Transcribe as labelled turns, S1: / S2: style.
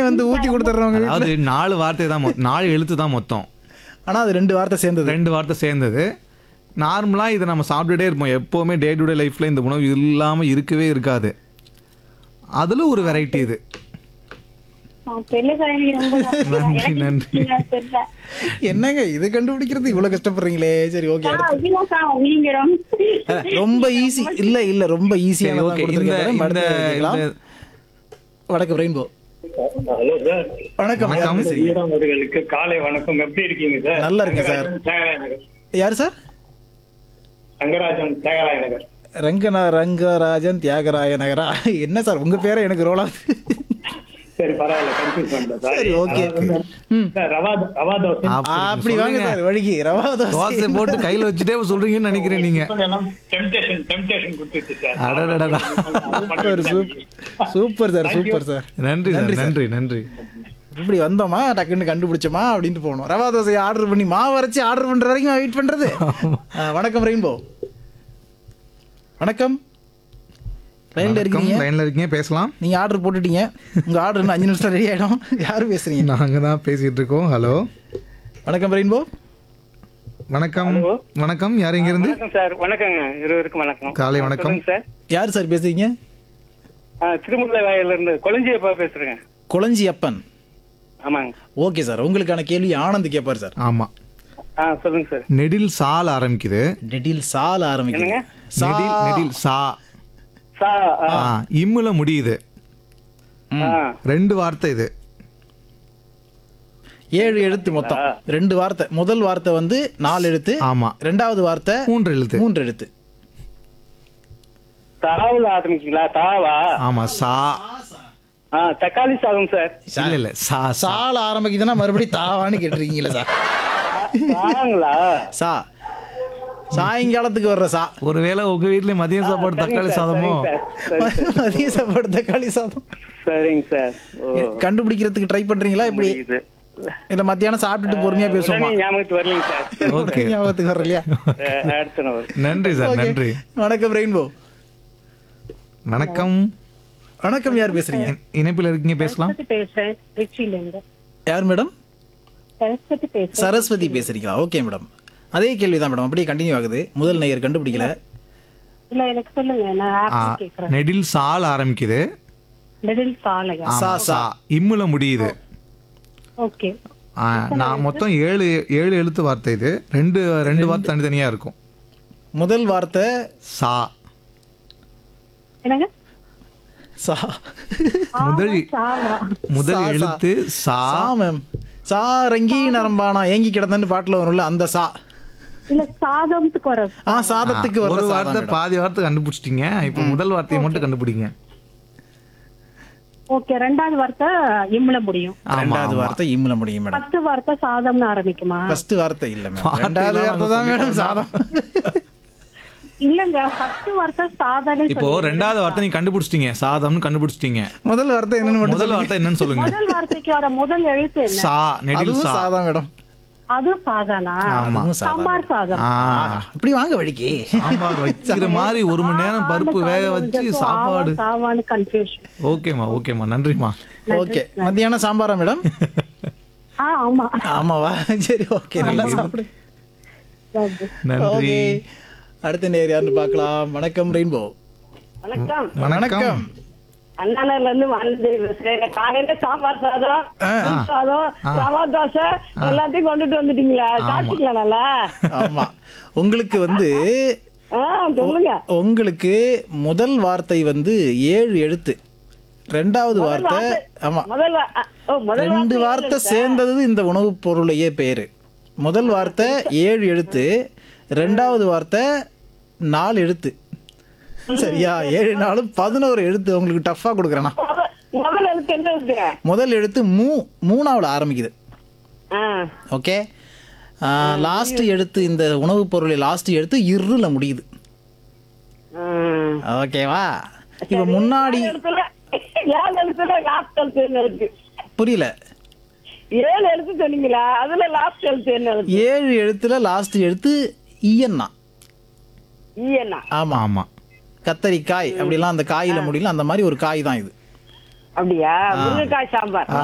S1: வந்து ஊத்தி கொடுத்துட்றவங்க
S2: அதாவது நாலு வார்த்தை தான் மொ- நாலு எழுத்து தான் மொத்தம்
S1: ஆனா அது ரெண்டு வார்த்தை சேர்ந்தது
S2: ரெண்டு வார்த்தை சேர்ந்தது நார்மலாக இதை நம்ம சாப்பிட்டுட்டே இருப்போம் எப்போவுமே டே டு டே லைஃப்பில் இந்த உணவு இல்லாமல் இருக்கவே இருக்காது அதில் ஒரு வெரைட்டி இது
S3: பெருசாகி ரொம்ப
S2: நன்றி, நன்றி.
S3: தெரியல
S1: என்னங்க இது கண்டுபிடிக்கிறது இவ்வளவு கஷ்டப்படுறீங்களே சரி ஓகே
S3: ஆ, இல்லக்கா, நீங்க ரொம்ப
S1: ரொம்ப ஈஸி இல்ல இல்ல ரொம்ப
S2: சரி
S1: ஈஸியான
S2: ஓகே இந்த இந்த இந்த
S1: வடக்கு ரெயின்போ
S4: ஹலோ சார்
S1: வணக்கம்
S2: வணக்கம்.
S4: ஈரம் அவர்களுக்கு காலை வணக்கம் எப்படி இருக்கீங்க சார்
S1: நல்லா இருக்கேன் சார்.
S4: தியாகராய நகர்
S1: யார் சார்
S4: ரங்கராஜன் தியாகராய நகர்
S1: ரங்கனா ரங்கராஜன் தியாகராய நகரா என்ன சார் உங்க பேரை எனக்கு ரோலா
S4: சரி பரவாயில்ல கன்ஃபியூஸ் பண்ணல சார்
S1: சரி, okay. ம்.
S4: சார் ரவா ரவா தோசை
S1: அப்படி வாங்க சார் வழிக்கு ரவா
S2: தோசை
S1: தோசை
S2: போட்டு கையில் வச்சுட்டே சொல்றீங்கன்னு நினைக்கிறேன் நீங்க
S4: டெம்டேஷன் டெம்டேஷன் கொடுத்துச்சு சார்
S2: அடடடடா.
S1: Super super super sir super sir
S2: நன்றி சார் நன்றி நன்றி
S1: இப்படி வந்தோமா டக்குன்னு கண்டுபிடிச்சோமா அப்படின்ட்டு போகணும் ரவா தோசையை ஆர்டர் பண்ணி மாவு அரைச்சி ஆர்டர் பண்ற வரைக்கும் வெயிட் பண்றது ஆ, வணக்கம் ரெயின்போ வணக்கம் லைன்ல இருக்கீங்க
S2: லைன்ல இருக்கீங்க பேசலாம்
S1: நீங்க ஆர்டர் போட்டுட்டீங்க உங்க ஆர்டர் இன்னும் அஞ்சு நிமிஷம் ரெடி ஆயிடும் யாரு பேசுறீங்க
S2: நாங்க தான் பேசிட்டு இருக்கோம் ஹலோ
S1: வணக்கம் ரெயின்போ
S2: வணக்கம் வணக்கம் யார் இங்க இருந்து
S4: வணக்கம் சார் வணக்கங்க இருவருக்கும் வணக்கம்
S2: காலை வணக்கம்.
S4: சொல்லுங்க சார்
S1: யார் சார் பேசுறீங்க
S4: ஆ, திருமுல்லை வாயில இருந்து கொளஞ்சியப்பா பேசுறேங்க
S1: குளஞ்சி அப்பன்
S4: ஆமாங்க
S1: ஓகே சார் உங்களுக்கான கேள்வி ஆனந்த் கேட்பார் சார்
S2: ஆமா
S4: ஆ சொல்லுங்க சார்
S2: நெடில் சால் ஆரம்பிக்குது
S1: டெடில் சால ஆரம்பிக்குது
S4: என்னங்க?
S1: சா
S2: நெடில் நெடில் சா
S4: சா ஆ,
S2: ஆ, இம்முல முடியுது
S4: ஆ.
S2: ரெண்டு வார்த்தை இது
S1: ஏழு எழுத்து மொத்தம் ரெண்டு வார்த்தை முதல் வார்த்தை வந்து நாலு எழுத்து
S2: ஆமா
S1: ரெண்டாவது வார்த்தை
S2: மூன்று எழுத்து
S1: மூன்று எழுத்து
S4: தாவுல ஆரம்பிக்கீங்களா தாவா
S2: ஆமா சா
S4: ஆ தக்காளி சாதம் சார்
S2: இல்ல இல்ல சா சா
S1: சால ஆரம்பிக்குதுன்னா மறுபடியும் தாவான்னு கேட்டிருக்கீங்களா சார்
S4: தாங்களா
S1: சா சாயங்காலத்துக்கு வர்ற சா
S2: ஒருவேளை உங்க வீட்ல மதியம் சாப்பாடு தக்காளி சாதமோ
S4: சரிங்க சார்
S1: மதிய சாப்பாடு தக்காளி சாதம்
S4: சரிங்க சார் ஓ
S1: கண்டுபிடிக்கிறதுக்கு ட்ரை பண்றீங்களா இப்படி
S4: இது
S1: இல்ல மத்தியானம் சாப்பிட்டுட்டு பொறுமையா பேசுவோமா
S4: உடனே ஞாபகத்துக்கு வரலைங்க சார்
S2: ஓகே
S1: ஞாபகத்துக்கு வர இல்லையா
S4: அஹ், அடுத்த நபர்
S2: நன்றி சார்
S1: Okay.
S2: நன்றி
S1: வணக்கம் ரெயின்போ
S2: வணக்கம்
S1: வணக்கம் யார் பேசுறீங்க
S2: இணைப்பில் இருக்கீங்க பேசலாம்
S3: சரஸ்வதி பேசுறேன் திருச்சியில இருந்து
S1: யார் மேடம்
S3: சரஸ்வதி பேசுறேன்
S1: சரஸ்வதி பேசுறீங்களா ஓகே மேடம் அதே கேள்விதான் மேடம் அப்படியே கண்டினியூ ஆகுது முதல் நேயர் கண்டுபிடிக்கல
S3: இல்ல எனக்கு சொல்லுங்க நான்
S2: ஆ,
S3: ஆப் கேக்குறேன்
S2: நெடில் சால் ஆரம்பிக்குது
S3: மிடில் சாலையா
S2: ஆமா,
S1: சா, சா.
S2: சா இம்முல முடியுது
S3: ஓகே
S2: ஆ, நான் மொத்தம் ஏழு ஏழு எழுத்து வார்த்தை இது ரெண்டு ரெண்டு வார்த்தை தனித்தனியா இருக்கும்
S1: முதல் வார்த்தை
S2: சா
S3: என்னங்க
S1: சா
S2: முதல்
S3: சாவா
S2: முதல்
S1: சா, சா.
S2: எழுத்து சா
S1: சா மேம் சா ரங்கி நரம்பானா ஏங்கி கிடந்தன்னு பாட்டுல வரும்ல அந்த சா
S3: இல்ல சாதம்த்துக்கு வர
S1: ஆ சாதத்துக்கு வர
S2: ஒரு
S1: சா தான்
S2: வார்த்தை
S1: மேடம்.
S2: பாதி வார்த்தை கண்டுபிடிச்சிட்டீங்க இப்போ முதல் வார்த்தையை மட்டும் கண்டுபிடிங்க
S3: ஓகே ரெண்டாவது வார்த்தை இம்ல முடியும்
S2: ஆமா,
S1: ரெண்டாவது
S2: ஆமா.
S1: வார்த்தை இம்முல முடியும் மேடம்
S3: ஃபர்ஸ்ட் வார்த்தை சாதம்னு ஆரம்பிக்குமா
S1: ஃபர்ஸ்ட் வார்த்தை இல்ல மேடம்
S2: வார்த்தை
S1: ரெண்டாவது
S2: எல்லாம்
S1: வார்த்தை தான்
S2: நாங்க
S1: மேடம் சாதம்
S3: இல்லங்க ஃபர்ஸ்ட் வார்த்தை சாதனை
S2: இப்போ ரெண்டாவது வார்த்தை நீங்க கண்டுபிடிச்சிட்டீங்க சாதம்னு கண்டுபிடிச்சிட்டீங்க
S1: முதல் வார்த்தை என்னன்னு மட்டும்
S2: முதல் வார்த்தை என்னன்னு சொல்லுங்க
S3: முதல் வார்த்தைக்கு வர முதல் எழுத்து என்ன
S2: சா நெடில்
S1: அதுவும்
S2: சா
S1: சாதம் மேடம்
S3: அது சாதானா
S2: ஆமா
S1: அதுவும் சாதம்
S3: சாம்பார் சாதம்
S2: ஆ
S1: இப்படி வாங்க வழிக்கு
S2: சாம்பார் வைக்கிற மாதிரி ஒரு மணி நேரம் பருப்பு வேக வச்சு சாப்பாடு
S3: சாவான்னு கன்ஃபியூஷன்
S2: ஓகேம்மா ஓகேம்மா நன்றிம்மா
S1: ஓகே மத்தியானம் சாம்பாரா மேடம்
S3: ஆ ஆமா
S1: ஆமாவா சரி ஓகே நல்லா சாப்பிடு
S2: நன்றி
S1: ஓகே அடுத்த நேர் யாருன்னு பார்க்கலாம் வணக்கம் ரெயின்போ
S3: வணக்கம்
S2: வணக்கம்
S3: அண்ணாநகர்ல இருந்து வந்து பேசுறேன். காலையில சாம்பார் சாதம்
S1: ஆ.
S3: புளி சாதம் ரவா தோசை எல்லாத்தையும் கொண்டுட்டு வந்துட்டீங்களா சாப்பிட்டீங்களா நல்லா
S1: ஆமா உங்களுக்கு வந்து
S3: ஆ சொல்லுங்க
S1: உங்களுக்கு முதல் வார்த்தை வந்து ஏழு எழுத்து ரெண்டாவது வார்த்தை ஆமா
S3: முதல் வா- அ, ஓ, முதல்
S1: ரெண்டு வார்த்தை சேர்ந்தது இந்த உணவுப் பொருளையே பேரு முதல் வார்த்தை ஏழு எழுத்து ரெண்டாவது வார்த்தை நாலு எழுத்து சரியா ஏழு நாலு பதினோரு எழுத்து உங்களுக்கு டஃபா கொடுக்குறேன்னா
S3: முத- முதல் எழுத்து என்ன இருக்கு
S1: முதல் எழுத்து மூ மூணாவில் ஆரம்பிக்குது
S3: ஆ,
S1: ஓகே லாஸ்ட் எழுத்து இந்த உணவுப் பொருளை லாஸ்ட் எழுத்து இருல முடியுது
S3: ம்.
S1: ஓகேவா இப்போ முன்னாடி
S3: ஏழு எழுத்துல ஏழு எழுத்துல லாஸ்ட் எழுத்து என்ன இருக்கு
S1: புரியல
S3: ஏழு எழுத்து சொன்னீங்களா அதுல லாஸ்ட் எழுத்து என்ன எழுத்து
S1: ஏழு எழுத்துல லாஸ்ட் எழுத்து இயன்னா
S3: ஈயண்ணா
S1: ஆமா
S2: ஆமா
S1: கத்தரிக்காய் அப்படிலாம் அந்த காயில முடியல அந்த மாதிரி ஒரு காய் தான் இது
S3: அப்படியா முருங்கைக்காய் சாம்பார்